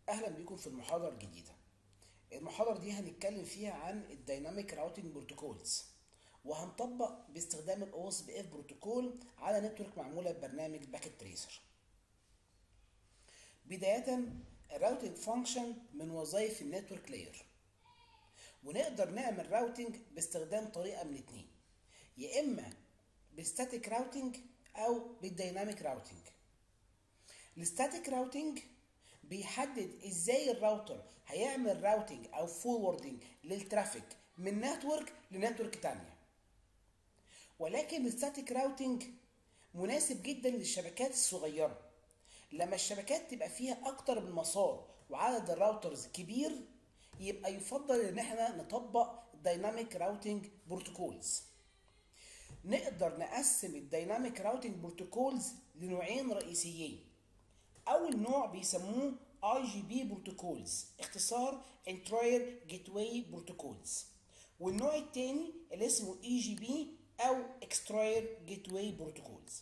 اهلا بيكم في المحاضره الجديده المحاضره دي هنتكلم فيها عن الدايناميك راوتنج بروتوكولز وهنطبق باستخدام الاو اس بي اف بروتوكول على نتورك معموله ببرنامج باكيت تريسر بدايه الراوتنج فانكشن من وظائف النتورك لاير ونقدر نعمل راوتنج باستخدام طريقه من اتنين يا اما بالستاتيك راوتنج او بالدايناميك راوتنج الستاتيك راوتنج بيحدد ازاي الراوتر هيعمل راوتنج او فوروردنج للترافيك من نتورك لنتورك تانية ولكن الستاتيك راوتنج مناسب جدا للشبكات الصغيرة لما الشبكات تبقى فيها اكتر من مسار وعدد الراوترز كبير يبقى يفضل ان احنا نطبق دايناميك راوتنج بروتوكولز نقدر نقسم الدايناميك راوتنج بروتوكولز لنوعين رئيسيين اول نوع بيسموه اي جي بي بروتوكولز اختصار انتراير جيت واي بروتوكولز والنوع الثاني اللي اسمه اي جي بي او اكستراير جيت واي بروتوكولز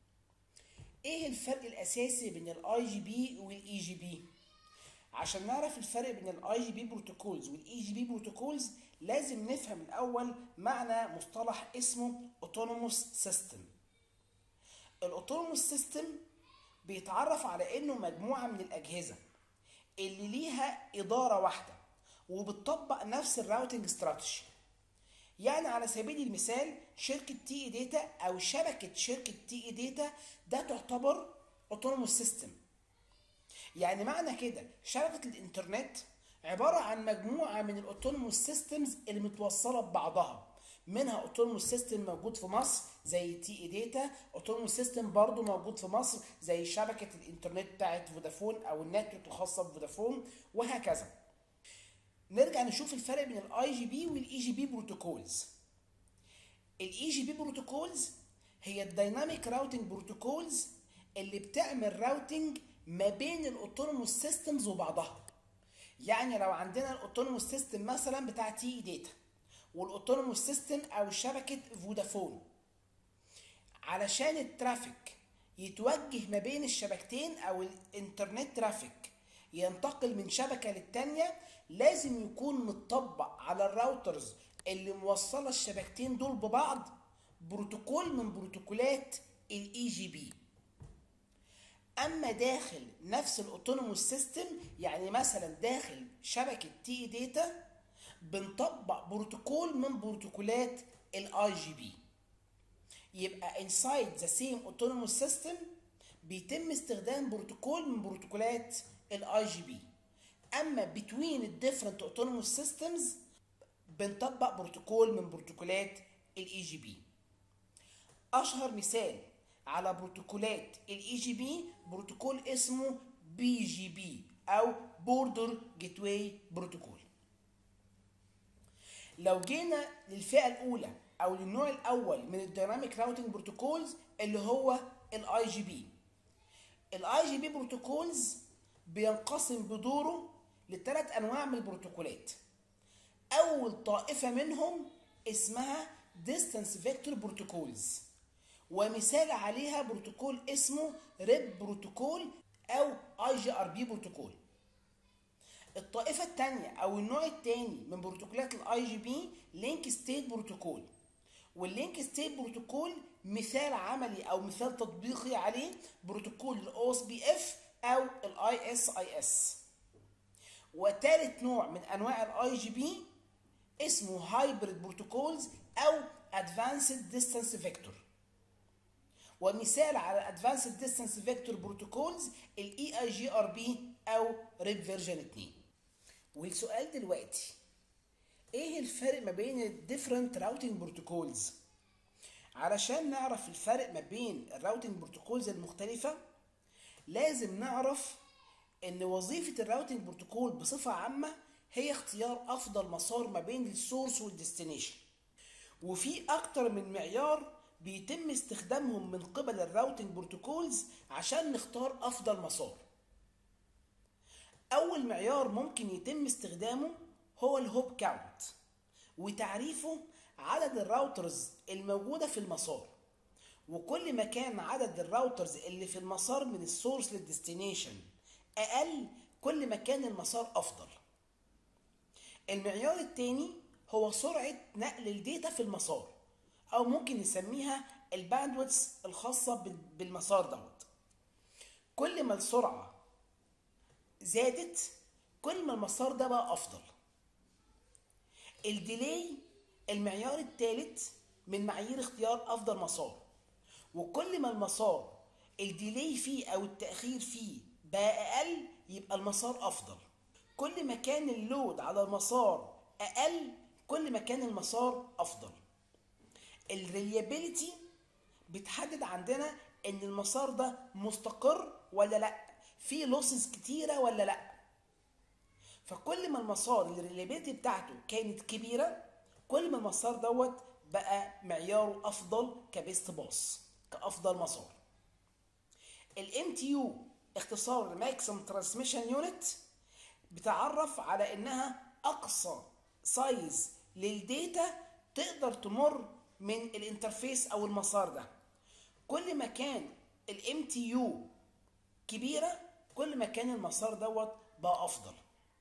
ايه الفرق الاساسي بين الاي جي بي والاي جي بي عشان نعرف الفرق بين الاي جي بي بروتوكولز والاي جي بي بروتوكولز لازم نفهم الاول معنى مصطلح اسمه اوتونوموس سيستم الاوتونوموس سيستم بيتعرف على انه مجموعه من الاجهزه اللي ليها اداره واحده وبتطبق نفس الراوتنج استراتيجي يعني على سبيل المثال شركه تي اي داتا او شبكه شركه تي اي داتا ده تعتبر اوتونوموس سيستم يعني معنى كده شبكه الانترنت عباره عن مجموعه من الاوتونوموس سيستمز اللي متوصله ببعضها منها اوتونوموس سيستم موجود في مصر زي تي اي داتا اوتونوموس سيستم برضو موجود في مصر زي شبكه الانترنت بتاعت فودافون او النتورك الخاصه بفودافون وهكذا نرجع نشوف الفرق بين الاي جي بي والاي جي بي بروتوكولز الاي جي بي بروتوكولز هي الدايناميك راوتنج بروتوكولز اللي بتعمل راوتنج ما بين الاوتونوموس سيستمز وبعضها يعني لو عندنا الاوتونوموس سيستم مثلا بتاع تي اي داتا والاوتونوموس سيستم او شبكه فودافون علشان الترافيك يتوجه ما بين الشبكتين او الانترنت ترافيك ينتقل من شبكه للتانيه لازم يكون متطبق على الراوترز اللي موصله الشبكتين دول ببعض بروتوكول من بروتوكولات الاي جي بي اما داخل نفس الاوتونوموس سيستم يعني مثلا داخل شبكه تي داتا بنطبق بروتوكول من بروتوكولات الاي جي بي يبقى inside the same autonomous system بيتم استخدام بروتوكول من بروتوكولات الاي جي بي اما between the different autonomous systems بنطبق بروتوكول من بروتوكولات الاي جي بي اشهر مثال على بروتوكولات الاي جي بي بروتوكول اسمه بي جي بي او بوردر جيت واي بروتوكول لو جينا للفئه الاولى او للنوع الاول من الديناميك راوتنج بروتوكولز اللي هو الاي جي بي الاي جي بي بروتوكولز بينقسم بدوره لثلاث انواع من البروتوكولات اول طائفه منهم اسمها ديستانس فيكتور بروتوكولز ومثال عليها بروتوكول اسمه ريب بروتوكول او اي جي ار بي بروتوكول الطائفة الثانية أو النوع الثاني من بروتوكولات الاي جي بي لينك ستيت بروتوكول واللينك ستيت بروتوكول مثال عملي أو مثال تطبيقي عليه بروتوكول الاو اس بي اف أو الاي اس اي اس وثالث نوع من أنواع الاي جي بي اسمه هايبريد بروتوكولز أو ادفانسد ديستانس فيكتور ومثال على ادفانسد ديستانس فيكتور بروتوكولز الاي اي جي ار بي او ريب فيرجن 2 والسؤال دلوقتي ايه الفرق ما بين الديفرنت راوتنج بروتوكولز علشان نعرف الفرق ما بين الراوتنج بروتوكولز المختلفه لازم نعرف ان وظيفه الراوتنج بروتوكول بصفه عامه هي اختيار افضل مسار ما بين السورس والديستنيشن وفي اكتر من معيار بيتم استخدامهم من قبل الراوتنج بروتوكولز عشان نختار افضل مسار اول معيار ممكن يتم استخدامه هو الهوب كاونت وتعريفه عدد الراوترز الموجوده في المسار وكل ما كان عدد الراوترز اللي في المسار من السورس للديستنيشن اقل كل ما كان المسار افضل المعيار الثاني هو سرعة نقل الداتا في المسار او ممكن نسميها الباندويتس الخاصة بالمسار دوت كل ما السرعة زادت كل ما المسار ده بقى افضل الديلي المعيار الثالث من معايير اختيار افضل مسار وكل ما المسار الديلي فيه او التاخير فيه بقى اقل يبقى المسار افضل كل ما كان اللود على المسار اقل كل ما كان المسار افضل الريليابيليتي بتحدد عندنا ان المسار ده مستقر ولا لا في لوسز كتيره ولا لا فكل ما المسار الريليابيليتي بتاعته كانت كبيره كل ما المسار دوت بقى معياره افضل كبيست باص كافضل مسار الام تي يو اختصار ماكسيم ترانسميشن يونت بتعرف على انها اقصى سايز للديتا تقدر تمر من الانترفيس او المسار ده كل ما كان الام تي يو كبيره كل ما كان المسار دوت بقى افضل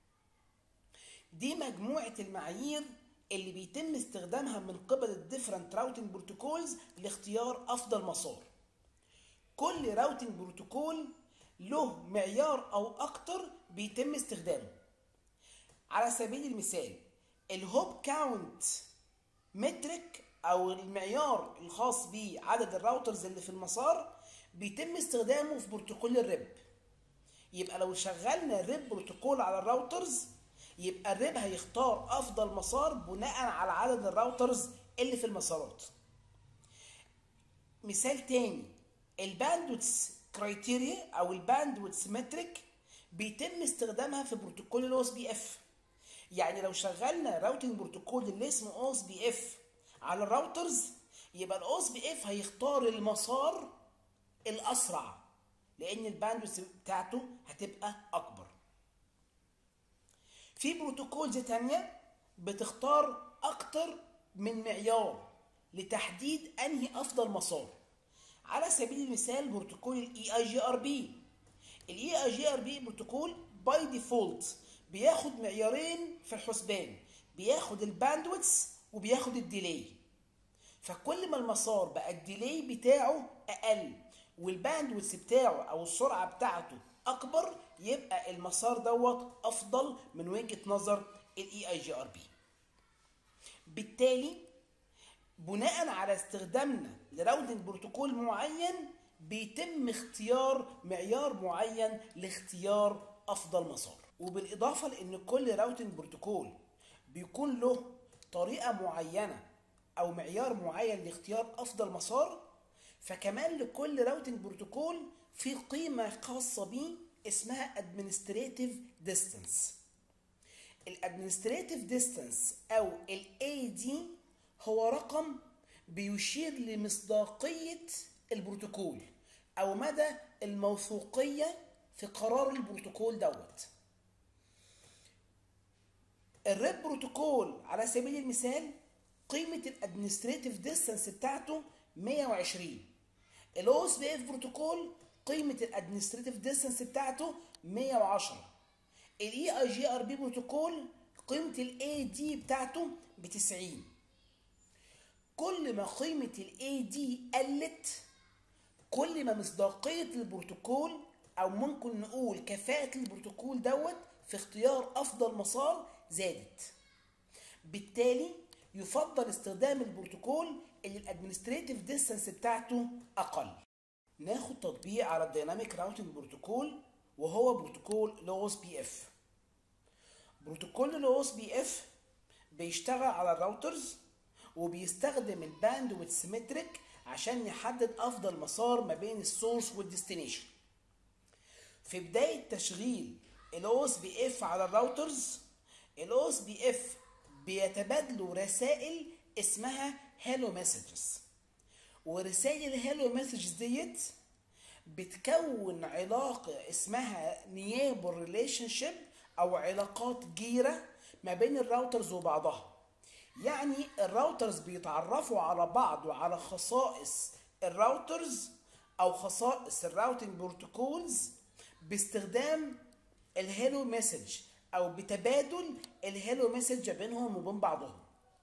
دي مجموعه المعايير اللي بيتم استخدامها من قبل الديفرنت راوتنج بروتوكولز لاختيار افضل مسار كل راوتنج بروتوكول له معيار او اكتر بيتم استخدامه على سبيل المثال الهوب كاونت مترك او المعيار الخاص بعدد الراوترز اللي في المسار بيتم استخدامه في بروتوكول الريب يبقى لو شغلنا الريب بروتوكول على الراوترز يبقى الريب هيختار افضل مسار بناء على عدد الراوترز اللي في المسارات مثال تاني الباندويتس كرايتيريا او الباندويتس متريك بيتم استخدامها في بروتوكول الاو اس بي اف يعني لو شغلنا راوتنج بروتوكول اللي اسمه او اس بي اف على الراوترز يبقى الاو اس بي اف هيختار المسار الاسرع لان الباندويتس بتاعته هتبقى اكبر في بروتوكولز تانية بتختار اكتر من معيار لتحديد انهي افضل مسار على سبيل المثال بروتوكول الاي اي جي ار بي الاي اي جي ار بي بروتوكول باي ديفولت بياخد معيارين في الحسبان بياخد الباندويتس وبياخد الديلي فكل ما المسار بقى الديلي بتاعه اقل والباندويتس بتاعه او السرعه بتاعته اكبر يبقى المسار دوت افضل من وجهه نظر الاي اي جي ار بي بالتالي بناء على استخدامنا لراوتنج بروتوكول معين بيتم اختيار معيار معين لاختيار افضل مسار وبالاضافه لان كل راوتنج بروتوكول بيكون له طريقه معينه او معيار معين لاختيار افضل مسار فكمان لكل راوتنج بروتوكول في قيمه خاصه بيه اسمها administrative distance الادمنستريتيف ديستانس او الاي دي هو رقم بيشير لمصداقية البروتوكول او مدى الموثوقية في قرار البروتوكول دوت الريب بروتوكول على سبيل المثال قيمة الادمنستريتيف ديستانس بتاعته 120 الاو اس بي اف بروتوكول قيمة الادمنستريتيف ديستانس بتاعته 110 الاي اي جي ار بي بروتوكول قيمة الاي دي بتاعته ب 90 كل ما قيمة الاي دي قلت كل ما مصداقية البروتوكول او ممكن نقول كفاءة البروتوكول دوت في اختيار افضل مسار زادت بالتالي يفضل استخدام البروتوكول اللي الادمنستريتيف ديستانس بتاعته اقل ناخد تطبيق على الديناميك راوتنج بروتوكول وهو بروتوكول الاو اس بي اف بروتوكول الاو اس بي اف بيشتغل على الراوترز وبيستخدم الباندويث متريك عشان يحدد افضل مسار ما بين السورس والديستنيشن في بداية تشغيل الاو اس بي اف على الراوترز الاو اس بي اف بيتبادلوا رسائل اسمها هالو مسجز ورسائل الهالو مسجز ديت بتكون علاقة اسمها نيابر ريليشن شيب او علاقات جيرة ما بين الراوترز وبعضها يعني الراوترز بيتعرفوا على بعض وعلى خصائص الراوترز او خصائص الراوتنج بروتوكولز باستخدام الهيلو مسج او بتبادل الهيلو مسج بينهم وبين بعضهم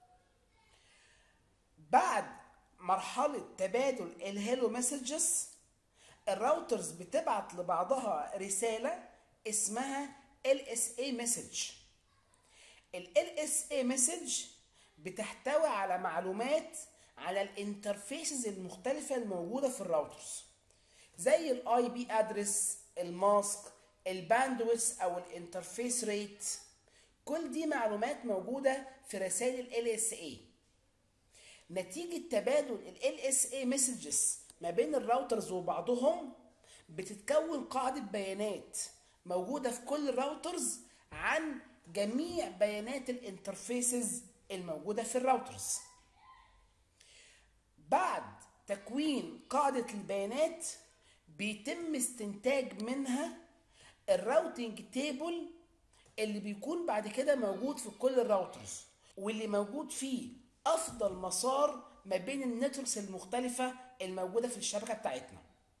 بعد مرحلة تبادل الهيلو مسجز الراوترز بتبعت لبعضها رسالة اسمها LSA message ال LSA message بتحتوي على معلومات على الانترفيسز المختلفة الموجودة في الراوترز زي الاي بي ادرس الماسك الباندويث او الانترفيس ريت كل دي معلومات موجودة في رسائل ال LSA نتيجة تبادل ال LSA messages ما بين الراوترز وبعضهم بتتكون قاعدة بيانات موجودة في كل الراوترز عن جميع بيانات الانترفيسز الموجودة في الراوترز بعد تكوين قاعدة البيانات بيتم استنتاج منها الراوتنج تيبل اللي بيكون بعد كده موجود في كل الراوترز واللي موجود فيه افضل مسار ما بين النتوركس المختلفة الموجودة في الشبكة بتاعتنا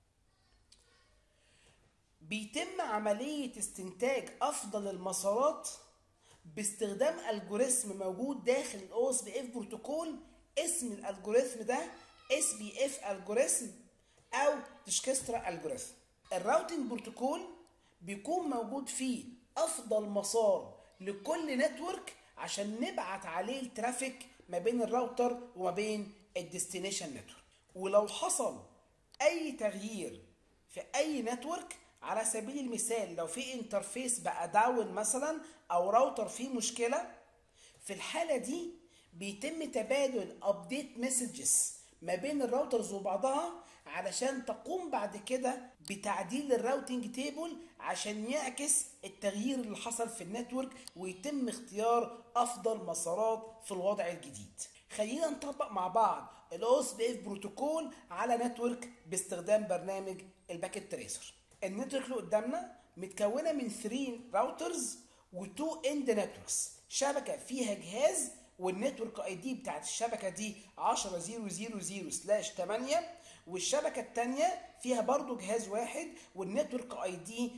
بيتم عملية استنتاج افضل المسارات باستخدام الجوريثم موجود داخل الاو اس بي اف بروتوكول اسم الالجوريثم ده اس بي اف الجوريثم او تشكسترا الجوريثم الراوتنج بروتوكول بيكون موجود فيه افضل مسار لكل نتورك عشان نبعت عليه الترافيك ما بين الراوتر وما بين الديستنيشن نتورك ولو حصل اي تغيير في اي نتورك على سبيل المثال لو في انترفيس بقى داون مثلا او راوتر فيه مشكله في الحاله دي بيتم تبادل ابديت مسجز ما بين الراوترز وبعضها علشان تقوم بعد كده بتعديل الراوتنج تيبل عشان يعكس التغيير اللي حصل في النتورك ويتم اختيار افضل مسارات في الوضع الجديد خلينا نطبق مع بعض الاو اس بي اف بروتوكول على نتورك باستخدام برنامج الباكيت تريسر النتورك اللي قدامنا متكونه من 3 راوترز و2 اند نتوركس شبكه فيها جهاز والنتورك اي دي بتاعت الشبكه دي 10000 سلاش 8 والشبكه الثانيه فيها برضو جهاز واحد والنتورك اي دي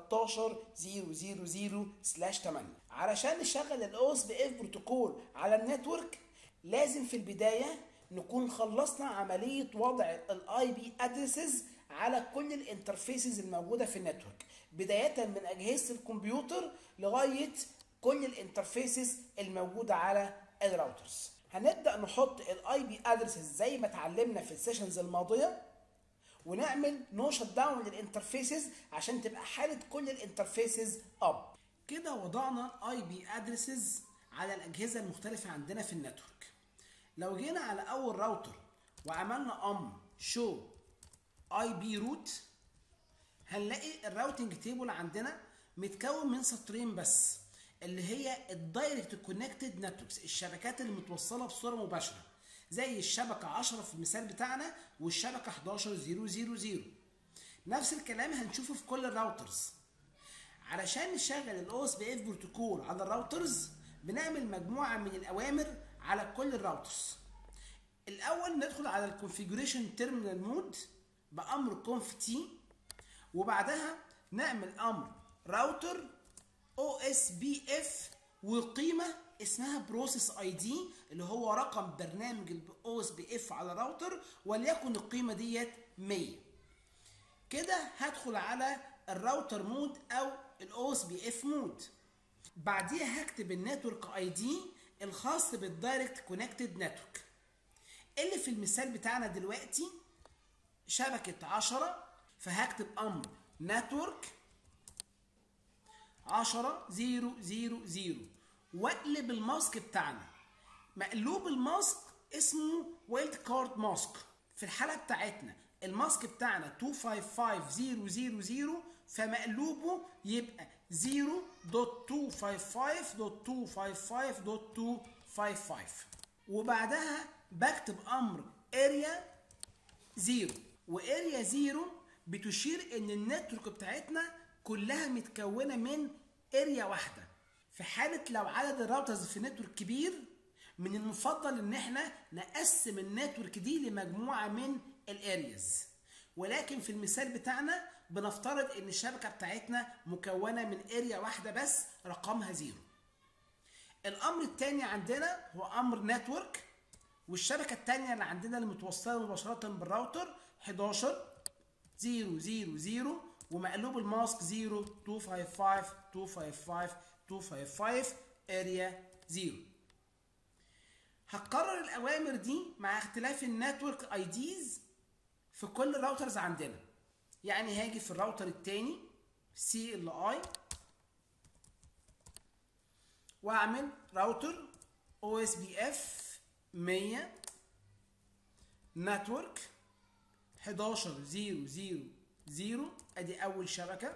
13000 سلاش 8 علشان نشغل الاو اس بي اف بروتوكول على النتورك لازم في البدايه نكون خلصنا عمليه وضع الاي بي ادريسز على كل الانترفيسز الموجوده في النتورك بدايه من اجهزه الكمبيوتر لغايه كل الانترفيسز الموجوده على الراوترز هنبدا نحط الاي بي ادرسز زي ما اتعلمنا في السيشنز الماضيه ونعمل نو شت داون للانترفيسز عشان تبقى حاله كل الانترفيسز اب كده وضعنا الاي بي ادرسز على الاجهزه المختلفه عندنا في النتورك لو جينا على اول راوتر وعملنا ام شو اي بي روت هنلاقي الراوتنج تيبل عندنا متكون من سطرين بس اللي هي الدايركت كونكتد نتوركس الشبكات اللي متوصله بصوره مباشره زي الشبكه 10 في المثال بتاعنا والشبكه 11000 نفس الكلام هنشوفه في كل الراوترز علشان نشغل الاو اس بي اف بروتوكول على الراوترز بنعمل مجموعه من الاوامر على كل الراوترز الاول ندخل على الكونفيجريشن تيرمينال مود بامر كونف تي وبعدها نعمل امر راوتر او اس بي اف وقيمه اسمها بروسيس اي دي اللي هو رقم برنامج الاو اس بي اف على راوتر وليكن القيمه ديت 100 كده هدخل على الراوتر مود او الاو اس بي اف مود بعديها هكتب النتورك اي دي الخاص بالدايركت كونكتد نتورك اللي في المثال بتاعنا دلوقتي شبكه 10 فهكتب امر نتورك 10 0 0 0 واقلب الماسك بتاعنا مقلوب الماسك اسمه وايلد كارد ماسك في الحاله بتاعتنا الماسك بتاعنا 255000 فمقلوبه يبقى 0.255.255.255 وبعدها بكتب امر اريا 0 واريا 0 بتشير ان النتورك بتاعتنا كلها متكونه من اريا واحده في حاله لو عدد الراوترز في نتورك كبير من المفضل ان احنا نقسم النتورك دي لمجموعه من الارياز ولكن في المثال بتاعنا بنفترض ان الشبكه بتاعتنا مكونه من اريا واحده بس رقمها زيرو الامر الثاني عندنا هو امر نتورك والشبكه الثانيه اللي عندنا اللي متوصله مباشره بالراوتر 11 0 0 0 ومقلوب الماسك 0 255 255 255 اريا 0 هتكرر الاوامر دي مع اختلاف النتورك اي ديز في كل الراوترز عندنا يعني هاجي في الراوتر الثاني سي ال اي واعمل راوتر او اس بي اف 100 نتورك 11 0 0 0 ادي اول شبكه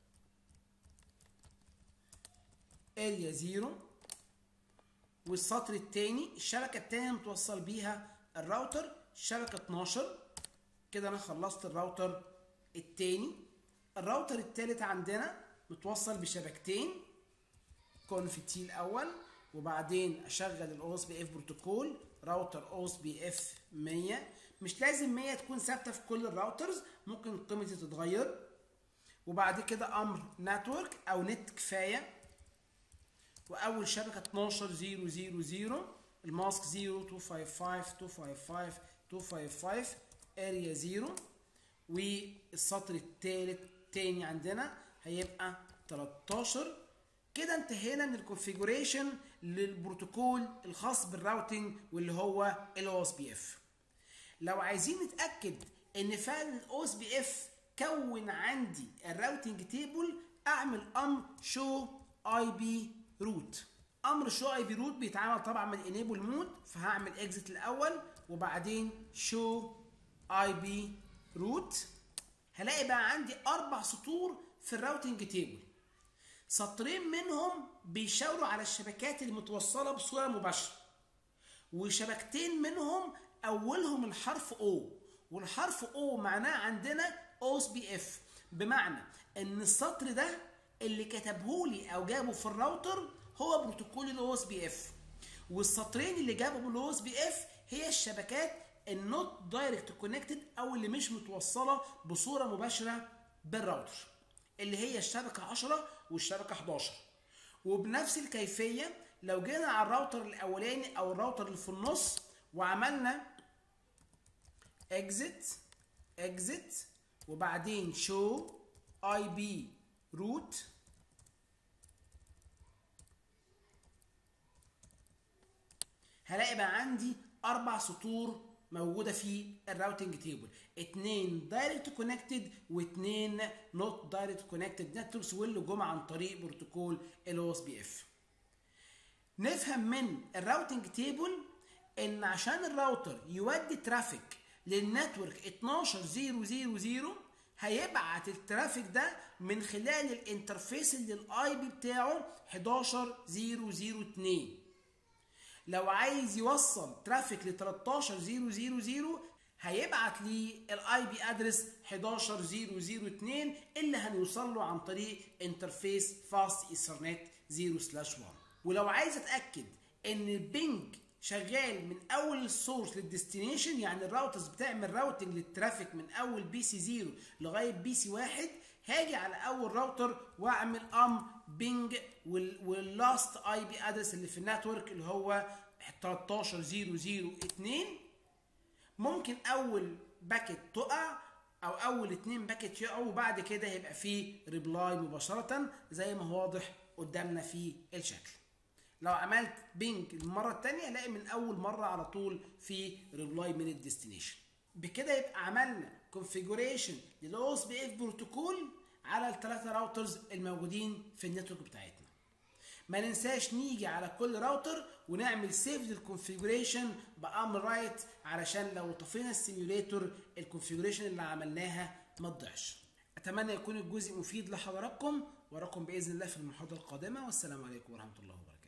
اريا 0 والسطر الثاني الشبكه الثانيه متوصل بيها الراوتر شبكه 12 كده انا خلصت الراوتر الثاني الراوتر الثالث عندنا متوصل بشبكتين كونف تي الاول وبعدين اشغل الاو اس بي اف بروتوكول راوتر او اس بي اف 100 مش لازم 100 تكون ثابته في كل الراوترز ممكن قيمتي تتغير وبعد كده امر نتورك او نت كفايه واول شبكه 12 0 0 0 الماسك 0 255 255 255 اريا 0 والسطر الثالث تاني عندنا هيبقى 13 كده انتهينا من الكونفيجريشن للبروتوكول الخاص بالراوتنج واللي هو الاو اس بي اف لو عايزين نتاكد ان فعلا الاو اس بي اف كون عندي الراوتنج تيبل اعمل امر شو اي بي روت امر شو اي بي روت بيتعامل طبعا من انيبل مود فهعمل اكزit الاول وبعدين شو اي بي روت هلاقي بقى عندي اربع سطور في الراوتنج تيبل سطرين منهم بيشاوروا على الشبكات المتوصله بصوره مباشره وشبكتين منهم اولهم الحرف او والحرف او معناه عندنا او اس بي اف بمعنى ان السطر ده اللي كتبه لي او جابه في الراوتر هو بروتوكول الاو اس بي اف والسطرين اللي جابهم الاو اس بي اف هي الشبكات النوت دايركت كونكتد او اللي مش متوصله بصوره مباشره بالراوتر اللي هي الشبكه 10 والشبكه 11 وبنفس الكيفيه لو جينا على الراوتر الاولاني او الراوتر اللي في النص وعملنا exit exit وبعدين show IP root هلاقي بقى عندي اربع سطور موجوده في الراوتنج تيبل اتنين دايركت كونكتد واتنين نوت دايركت كونكتد نتوركس واللي جم عن طريق بروتوكول الاو اس بي اف نفهم من الراوتنج تيبل ان عشان الراوتر يودي ترافيك للنتورك 12000 هيبعت الترافيك ده من خلال الانترفيس اللي الاي بي بتاعه 11002 لو عايز يوصل ترافيك ل 13000 هيبعت لي الاي بي ادرس 11002 اللي هنوصل له عن طريق انترفيس فاست ايثرنت 0 سلاش 1 ولو عايز اتاكد ان البينج شغال من اول السورس للديستنيشن يعني الراوترز بتعمل راوتنج للترافيك من اول بي سي 0 لغايه بي سي 1 هاجي على اول راوتر واعمل ام بينج واللاست اي بي ادرس اللي في النتورك اللي هو 13002 ممكن اول باكت تقع او اول اتنين باكت يقعوا وبعد كده هيبقى فيه ريبلاي مباشره زي ما هو واضح قدامنا في الشكل لو عملت بينج المره الثانيه الاقي من اول مره على طول في ريبلاي من الديستنيشن بكده يبقى عملنا كونفيجريشن للاو اس بي اف بروتوكول على الثلاثه راوترز الموجودين في النتورك بتاعتنا ما ننساش نيجي على كل راوتر ونعمل سيف للكونفيجريشن بامر رايت علشان لو طفينا السيميوليتور الكونفيجريشن اللي عملناها ما تضيعش اتمنى يكون الجزء مفيد لحضراتكم وراكم باذن الله في المحاضره القادمه والسلام عليكم ورحمه الله وبركاته